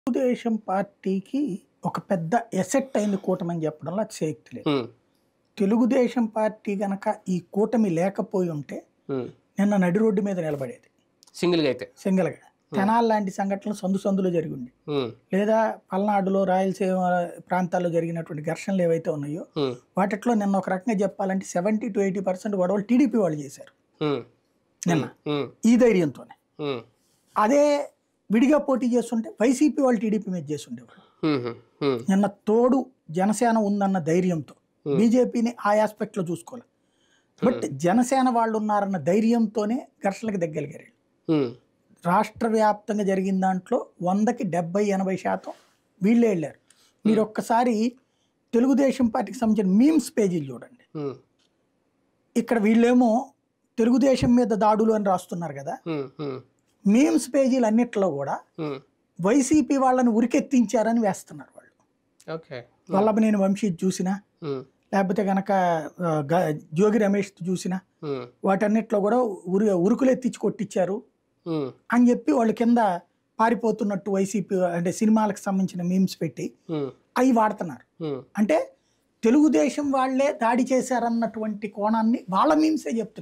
తెలుగుదేశం పార్టీకి ఒక పెద్ద ఎసెట్ అయింది కూటమి అని చెప్పడంలో అతిశయక్తి లేదు ఉమ్, తెలుగుదేశం పార్టీ గనక ఈ కూటమి లేకపోయి ఉంటే ఉమ్. నిన్న నడి రోడ్డు మీద నిలబడేది సింగిల్గా అయితే సింగల్గా తెనాలి లాంటి సంఘటనలు సందు సందులో జరిగి ఉంది ఉమ్, లేదా పల్నాడులో రాయలసీమ ప్రాంతాల్లో జరిగినటువంటి ఘర్షణలు ఏవైతే ఉన్నాయో ఉమ్, వాటిట్లో నిన్న ఒక రకంగా చెప్పాలంటే సెవెంటీ టు ఎయిటీ పర్సెంట్ గొడవలు టీడీపీ వాళ్ళు చేశారు ఉమ్, నిన్న ఉమ్, ఈ ధైర్యంతోనే ఉమ్, అదే విడిగా పోటీ చేస్తుంటే వైసీపీ వాళ్ళు టీడీపీ మీద చేస్తుండేవాళ్ళు ఉమ్, ఉమ్, నిన్న తోడు జనసేన ఉందన్న ధైర్యంతో బీజేపీని ఆ ఆస్పెక్ట్లో చూసుకోవాలి బట్ జనసేన వాళ్ళు ఉన్నారన్న ధైర్యంతోనే ఘర్షణలకు దగ్గరగారు ఉమ్, రాష్ట్ర వ్యాప్తంగా జరిగిన దాంట్లో వందకి డెబ్బై ఎనభై శాతం వీళ్ళే వెళ్ళారు మీరు ఒక్కసారి తెలుగుదేశం పార్టీకి సంబంధించిన మీమ్స్ పేజీలు చూడండి ఉమ్, ఇక్కడ వీళ్ళేమో తెలుగుదేశం మీద దాడులు అని రాస్తున్నారు కదా ఉమ్, ఉమ్, మీమ్స్ పేజీలు అన్నిట్లో కూడా ఉమ్. వైసీపీ వాళ్ళని ఉరికెత్తించారని వేస్తున్నారు వాళ్ళు ఓకే వల్లభనేని వంశీ చూసినా ఉమ్, లేకపోతే కనుక ఆ, గ- జోగి రమేష్ చూసినా ఉమ్, వాటన్నిటిలో కూడా ఉరి ఉరుకులు ఎత్తించి కొట్టించారు ఉమ్, అని చెప్పి వాళ్ళు కింద పారిపోతున్నట్టు వైసీపీ అంటే సినిమాలకు సంబంధించిన మీమ్స్ పెట్టి ఉమ్, అవి వాడుతున్నారు ఉమ్. అంటే తెలుగుదేశం వాళ్ళే దాడి చేశారన్నటువంటి కోణాన్ని వాళ్ళ మీమ్సే చెప్తున్నారు